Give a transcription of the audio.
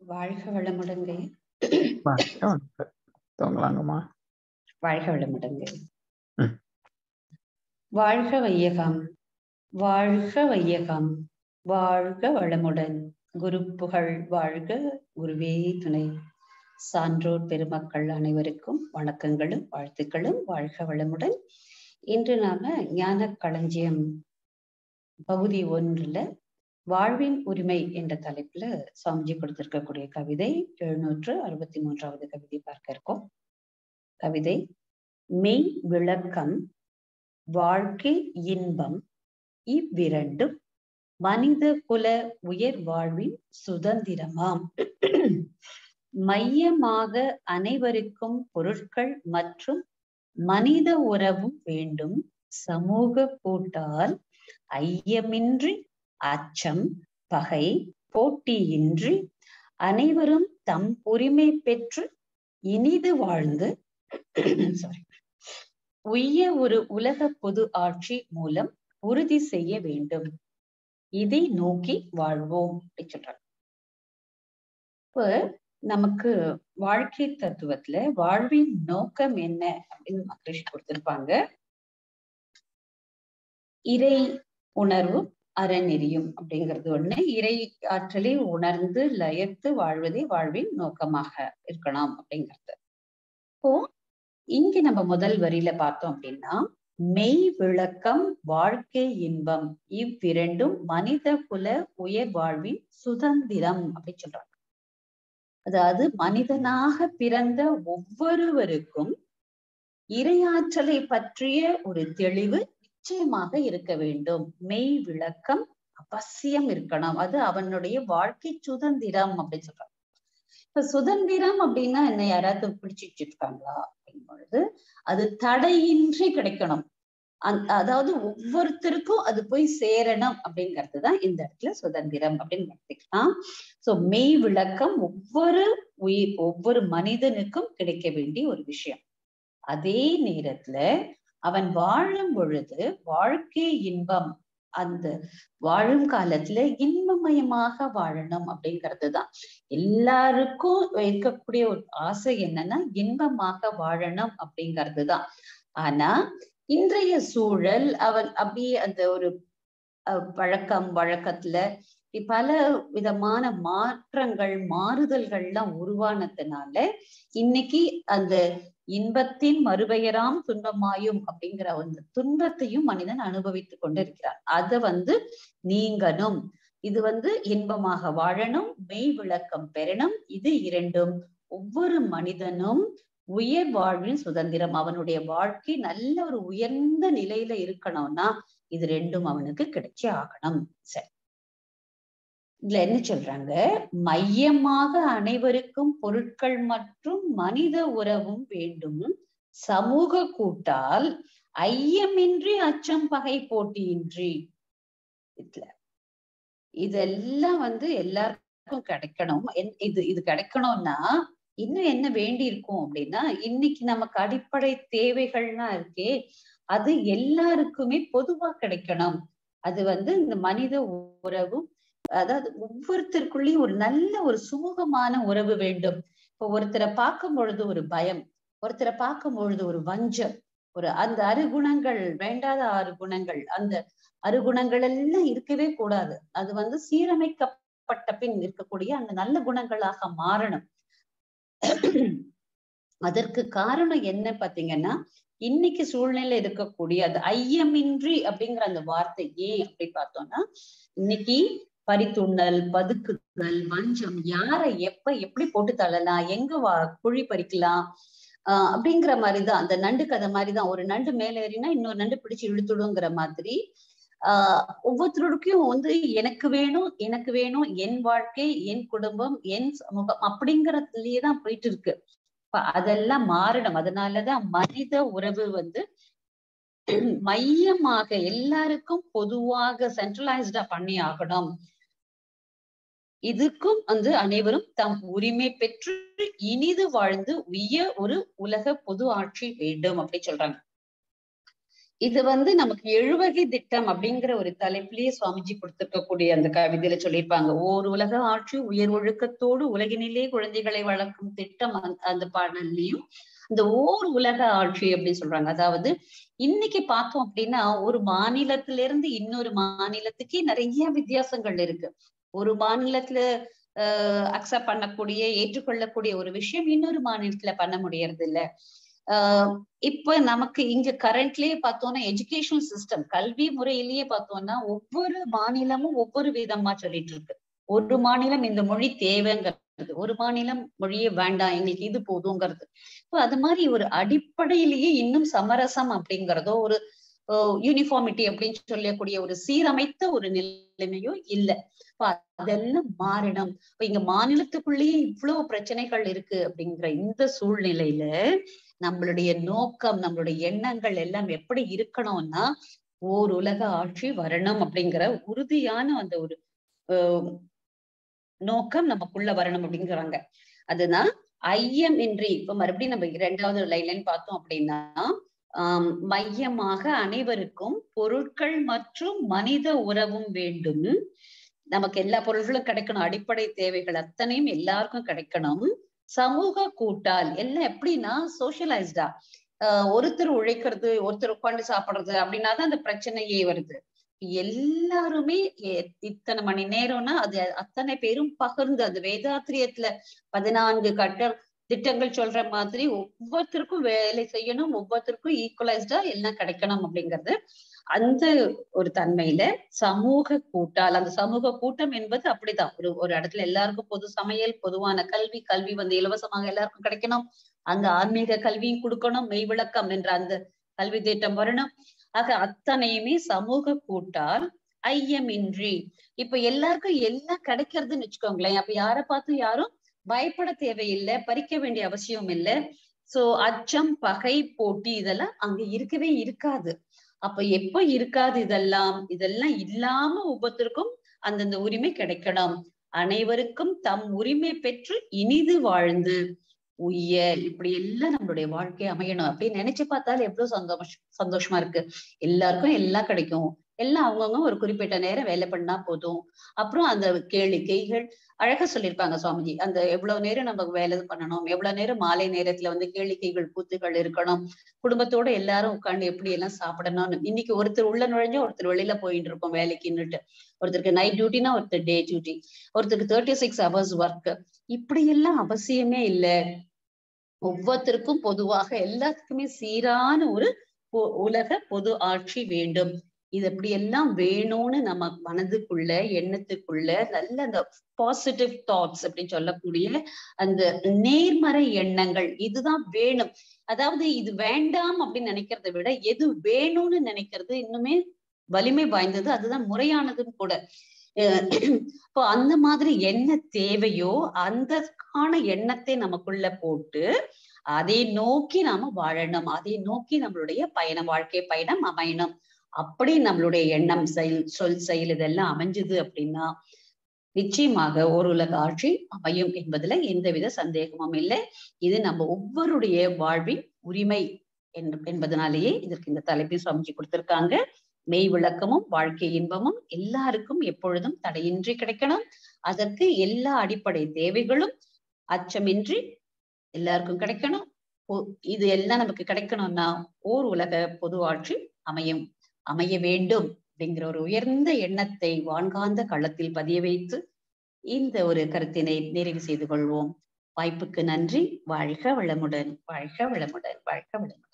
வாழ்க வளமுடங்க வணக்கம் தூங்கலாங்கம்மா வாழ்க வளமுடங்க ம். வாழ்க வையகம் வாழ்க வையகம் வாழ்க வளமுடன் குரு புகழ் வாழ்க குருவே துணை சான்றோர் பெருமக்கள் அனைவருக்கும் வணக்கங்களும் வாழ்த்துக்களும் வாழ்க வளமுடன் இன்று நாம ஞான களஞ்சியம் பகுதி ஒன்றுல வாழ்வின் உரிமை என்ற தலைப்புல சுவாமிஜி கொடுத்திருக்கக்கூடிய கவிதை எழுநூற்று அறுபத்தி மூன்றாவது கவிதை பார்க்க இருக்கோம் கவிதை மெய் விளக்கம் வாழ்க்கை இன்பம் இவ்விரண்டும் மனித குல உயர் வாழ்வின் சுதந்திரமாம் மையமாக அனைவருக்கும் பொருட்கள் மற்றும் மனித உறவும் வேண்டும் சமூக கூட்டால் ஐயமின்றி அச்சம் பகை போட்டியின்றி அனைவரும் தம் உரிமை பெற்று இனிது வாழ்ந்து சாரி உய்ய ஒரு உலக பொது ஆட்சி மூலம் உறுதி செய்ய வேண்டும் இதை நோக்கி வாழ்வோம் அப்படி சொல்றாங்க இப்ப நமக்கு வாழ்க்கை தத்துவத்துல வாழ்வின் நோக்கம் என்ன அப்படின்னு மகரிஷி கொடுத்திருப்பாங்க இறை உணர்வு அறநெறியும் அப்படிங்கிறது ஒண்ணு இறை ஆற்றலை உணர்ந்து லயத்து வாழ்வதே வாழ்வின் நோக்கமாக இருக்கணும் அப்படிங்கிறது இப்போ இங்க நம்ம முதல் வரியில பார்த்தோம் அப்படின்னா மெய் விளக்கம் வாழ்க்கை இன்பம் இவ்விரண்டும் மனித குல உயர் வாழ்வின் சுதந்திரம் அப்படின்னு சொல்றாங்க அதாவது மனிதனாக பிறந்த ஒவ்வொருவருக்கும் இறையாற்றலை பற்றிய ஒரு தெளிவு நிச்சயமாக இருக்க வேண்டும் மெய் விளக்கம் அவசியம் இருக்கணும் அது அவனுடைய வாழ்க்கை சுதந்திரம் அப்படின்னு சொல்றாங்க இப்ப சுதந்திரம் அப்படின்னா என்ன யாராவது பிடிச்சு வச்சிருக்காங்களா அப்படின் பொழுது அது தடையின்றி கிடைக்கணும் அந் அதாவது ஒவ்வொருத்தருக்கும் அது போய் சேரணும் அப்படிங்கிறது தான் இந்த இடத்துல சுதந்திரம் அப்படின்னு எடுத்துக்கலாம் சோ மெய் விளக்கம் ஒவ்வொரு உயிர் ஒவ்வொரு மனிதனுக்கும் கிடைக்க வேண்டிய ஒரு விஷயம் அதே நேரத்துல அவன் வாழும் பொழுது வாழ்க்கை இன்பம் அந்த வாழும் காலத்துல இன்பமயமாக வாழணும் அப்படிங்கிறது தான் எல்லாருக்கும் இருக்கக்கூடிய ஒரு ஆசை என்னன்னா இன்பமாக வாழணும் அப்படிங்கிறது தான் ஆனா இன்றைய சூழல் அவன் அப்படியே அந்த ஒரு பழக்கம் வழக்கத்துல பல விதமான மாற்றங்கள் மாறுதல்கள்லாம் உருவானதுனால இன்னைக்கு அந்த இன்பத்தின் மறுபெயராம் துன்பமாயும் அப்படிங்கிற அந்த துன்பத்தையும் மனிதன் அனுபவித்துக் கொண்டு இருக்கிறார் அத வந்து நீங்கணும் இது வந்து இன்பமாக வாழணும் மெய் விளக்கம் பெறணும் இது இரண்டும் ஒவ்வொரு மனிதனும் உயர் வாழ்வின் சுதந்திரம் அவனுடைய வாழ்க்கை நல்ல ஒரு உயர்ந்த நிலையில இருக்கணும்னா இது ரெண்டும் அவனுக்கு கிடைச்சே ஆகணும் சரி இதுல என்ன சொல்றாங்க மையமாக அனைவருக்கும் பொருட்கள் மற்றும் மனித உறவும் வேண்டும் சமூக கூட்டால் ஐயமின்றி அச்சம் பகை போட்டியின்றி இதுல இதெல்லாம் வந்து எல்லாருக்கும் கிடைக்கணும் இது இது கிடைக்கணும்னா இன்னும் என்ன வேண்டி இருக்கும் அப்படின்னா இன்னைக்கு நமக்கு அடிப்படை தேவைகள்லாம் இருக்கே அது எல்லாருக்குமே பொதுவா கிடைக்கணும் அது வந்து இந்த மனித உறவும் அதாவது ஒவ்வொருத்தருக்குள்ளேயும் ஒரு நல்ல ஒரு சுமூகமான உறவு வேண்டும் இப்போ ஒருத்தரை பார்க்கும் பொழுது ஒரு பயம் ஒருத்தரை பார்க்கும் பொழுது ஒரு வஞ்சம் ஒரு அந்த அருகுணங்கள் வேண்டாத ஆறு குணங்கள் அந்த அருகுணங்கள் எல்லாம் இருக்கவே கூடாது அது வந்து சீரமைக்கப்பட்ட பின் இருக்கக்கூடிய அந்த நல்ல குணங்களாக மாறணும் அதற்கு காரணம் என்ன பாத்தீங்கன்னா இன்னைக்கு சூழ்நிலை இருக்கக்கூடிய அது ஐயமின்றி அப்படிங்கிற அந்த வார்த்தை ஏன் அப்படி பார்த்தோம்னா இன்னைக்கு பறித்துண்ணல் பதுக்குதல் வஞ்சம் யாரை எப்ப எப்படி போட்டு தள்ளலாம் எங்க வா குழி பறிக்கலாம் ஆஹ் அப்படிங்கிற மாதிரிதான் அந்த நண்டு கதை மாதிரிதான் ஒரு நண்டு மேல ஏறினா இன்னொரு நண்டு பிடிச்சு இழுத்துடுங்கிற மாதிரி ஆஹ் ஒவ்வொருத்தருக்கும் வந்து எனக்கு வேணும் எனக்கு வேணும் என் வாழ்க்கை என் குடும்பம் என் சமூகம் அப்படிங்கறதுலயே தான் போயிட்டு இருக்கு அதெல்லாம் மாறணும் அதனாலதான் மனித உறவு வந்து மையமாக எல்லாருக்கும் பொதுவாக சென்ட்ரலைஸ்டா பண்ணி ஆகணும் இதுக்கும் வந்து அனைவரும் தம் உரிமை பெற்று இனிது வாழ்ந்து உய்ய ஒரு உலக பொது ஆட்சி வேண்டும் அப்படி சொல்றாங்க இது வந்து நமக்கு எழுவகை திட்டம் அப்படிங்கிற ஒரு தலைப்பிலேயே சுவாமிஜி கொடுத்திருக்கக்கூடிய அந்த கவிதையில சொல்லியிருப்பாங்க ஓர் உலக ஆட்சி உயர் ஒழுக்கத்தோடு உலகினிலே குழந்தைகளை வளர்க்கும் திட்டம் அந்த பாடல்லையும் இந்த ஓர் உலக ஆட்சி அப்படின்னு சொல்றாங்க அதாவது இன்னைக்கு பார்த்தோம் அப்படின்னா ஒரு மாநிலத்தில இருந்து இன்னொரு மாநிலத்துக்கே நிறைய வித்தியாசங்கள் இருக்கு ஒரு மாநிலத்துல அஹ் அக்செப்ட் பண்ணக்கூடிய ஏற்றுக்கொள்ளக்கூடிய ஒரு விஷயம் இன்னொரு மாநிலத்துல பண்ண முடியறது இல்ல ஆஹ் இப்ப நமக்கு இங்க கரண்ட்லயே பார்த்தோம்னா எஜுகேஷனல் சிஸ்டம் கல்வி முறையிலேயே பார்த்தோம்னா ஒவ்வொரு மாநிலமும் ஒவ்வொரு விதமா சொல்லிட்டு இருக்கு ஒரு மாநிலம் இந்த மொழி தேவைங்கிறது ஒரு மாநிலம் மொழியே வேண்டாம் எங்களுக்கு இது போதுங்கிறது இப்போ அது மாதிரி ஒரு அடிப்படையிலேயே இன்னும் சமரசம் அப்படிங்கிறதோ ஒரு யூனிஃபார்மிட்டி அப்படின்னு சொல்லக்கூடிய ஒரு சீரமைத்த ஒரு நிலைமையோ இல்லை அதெல்லாம் மாறணும் இப்ப இங்க மாநிலத்துக்குள்ளேயே இவ்வளவு பிரச்சனைகள் இருக்கு அப்படிங்கிற இந்த சூழ்நிலையில நம்மளுடைய நோக்கம் நம்மளுடைய எண்ணங்கள் எல்லாம் எப்படி இருக்கணும்னா ஓர் உலக ஆட்சி வரணும் அப்படிங்கிற உறுதியான அந்த ஒரு நோக்கம் நமக்குள்ள வரணும் அப்படிங்கிறாங்க அதுதான் ஐயம் இன்றி இப்ப மறுபடியும் நம்ம இரண்டாவது லைன்லன்னு பார்த்தோம் அப்படின்னா ஆஹ் மையமாக அனைவருக்கும் பொருட்கள் மற்றும் மனித உறவும் வேண்டும் நமக்கு எல்லா பொருள்களும் கிடைக்கணும் அடிப்படை தேவைகள் அத்தனையும் எல்லாருக்கும் கிடைக்கணும் சமூக கூட்டால் எல்லாம் எப்படின்னா சோசியலைஸ்டா ஆஹ் ஒருத்தர் உழைக்கிறது ஒருத்தர் உட்காந்து சாப்பிடுறது அப்படின்னா தான் அந்த பிரச்சனையே வருது எல்லாருமே இத்தனை மணி நேரம்னா அது அத்தனை பேரும் பகிர்ந்து அந்த வேதாத்திரியத்துல பதினான்கு கட்ட திட்டங்கள் சொல்ற மாதிரி ஒவ்வொருத்தருக்கும் வேலை செய்யணும் ஒவ்வொருத்தருக்கும் ஈக்குவலைஸ்டா எல்லாம் கிடைக்கணும் அப்படிங்கிறது அந்த ஒரு தன்மையில சமூக கூட்டால் அந்த சமூக கூட்டம் என்பது அப்படிதான் ஒரு ஒரு இடத்துல எல்லாருக்கும் பொது சமையல் பொதுவான கல்வி கல்வி வந்து இலவசமாக எல்லாருக்கும் கிடைக்கணும் அந்த ஆன்மீக கல்வியும் கொடுக்கணும் மெய் விளக்கம் என்ற அந்த கல்வி திட்டம் வரணும் ஆக அத்தனையுமே சமூக கூட்டால் ஐயமின்றி இப்ப எல்லாருக்கும் எல்லாம் கிடைக்கிறதுன்னு வச்சுக்கோங்களேன் அப்ப யாரை பார்த்து யாரும் பயப்பட தேவையில்லை பறிக்க வேண்டிய அவசியம் இல்லை சோ அச்சம் பகை போட்டி இதெல்லாம் அங்க இருக்கவே இருக்காது அப்ப எப்ப இருக்காது இதெல்லாம் இதெல்லாம் இல்லாம ஒவ்வொருத்தருக்கும் அந்தந்த உரிமை கிடைக்கணும் அனைவருக்கும் தம் உரிமை பெற்று இனிது வாழ்ந்து உய்ய இப்படி எல்லாம் நம்மளுடைய வாழ்க்கை அமையணும் அப்படின்னு நினைச்சு பார்த்தாலும் எவ்வளவு சந்தோஷம் சந்தோஷமா இருக்கு எல்லாருக்கும் எல்லாம் கிடைக்கும் எல்லாம் அவங்கவுங்க ஒரு குறிப்பிட்ட நேரம் வேலை பண்ணா போதும் அப்புறம் அந்த கேளிக்கைகள் அழகா சொல்லியிருப்பாங்க சுவாமிஜி அந்த எவ்வளவு நேரம் நம்ம வேலை பண்ணணும் எவ்வளவு நேரம் மாலை நேரத்துல வந்து கேளிக்கைகள் கூத்துகள் இருக்கணும் குடும்பத்தோட எல்லாரும் உட்காந்து எப்படி எல்லாம் சாப்பிடணும்னு இன்னைக்கு ஒருத்தர் உள்ள நுழைஞ்சா ஒருத்தர் வெளியில போயிட்டு இருப்போம் வேலைக்குன்னுட்டு ஒருத்தருக்கு நைட் டியூட்டினா ஒருத்தர் டே டியூட்டி ஒருத்தருக்கு தேர்ட்டி சிக்ஸ் ஹவர்ஸ் ஒர்க் இப்படி எல்லாம் அவசியமே இல்லை ஒவ்வொருத்தருக்கும் பொதுவாக எல்லாத்துக்குமே சீரான ஒரு உலக பொது ஆட்சி வேண்டும் இது எப்படி எல்லாம் வேணும்னு நம்ம மனதுக்குள்ள எண்ணத்துக்குள்ள நல்ல அந்த பாசிட்டிவ் தாட்ஸ் அப்படின்னு சொல்லக்கூடிய அந்த நேர்மறை எண்ணங்கள் இதுதான் வேணும் அதாவது இது வேண்டாம் அப்படின்னு நினைக்கிறத விட எது வேணும்னு நினைக்கிறது இன்னுமே வலிமை வாய்ந்தது அதுதான் முறையானதும் கூட இப்போ அந்த மாதிரி என்ன தேவையோ அந்தக்கான எண்ணத்தை நமக்குள்ள போட்டு அதை நோக்கி நாம வாழணும் அதை நோக்கி நம்மளுடைய பயணம் வாழ்க்கை பயணம் அமையணும் அப்படி நம்மளுடைய எண்ணம் செயல் சொல் செயல் இதெல்லாம் அமைஞ்சது அப்படின்னா நிச்சயமாக ஒரு உலக ஆட்சி அமையும் என்பதுல எந்தவித சந்தேகமும் இல்லை இது நம்ம ஒவ்வொருடைய வாழ்வின் உரிமை என்பதனாலேயே இதற்கு இந்த தலைப்பை சுவாமிஜி கொடுத்திருக்காங்க மெய் விளக்கமும் வாழ்க்கை இன்பமும் எல்லாருக்கும் எப்பொழுதும் தடையின்றி கிடைக்கணும் அதற்கு எல்லா அடிப்படை தேவைகளும் அச்சமின்றி எல்லாருக்கும் கிடைக்கணும் இது எல்லாம் நமக்கு கிடைக்கணும்னா ஓர் உலக பொது ஆட்சி அமையும் அமைய வேண்டும் அப்படிங்கிற ஒரு உயர்ந்த எண்ணத்தை வான்காந்த களத்தில் பதிய வைத்து இந்த ஒரு கருத்தினை நிறைவு செய்து கொள்வோம் வாய்ப்புக்கு நன்றி வாழ்க வளமுடன் வாழ்க வளமுடன் வாழ்க வளமுடன்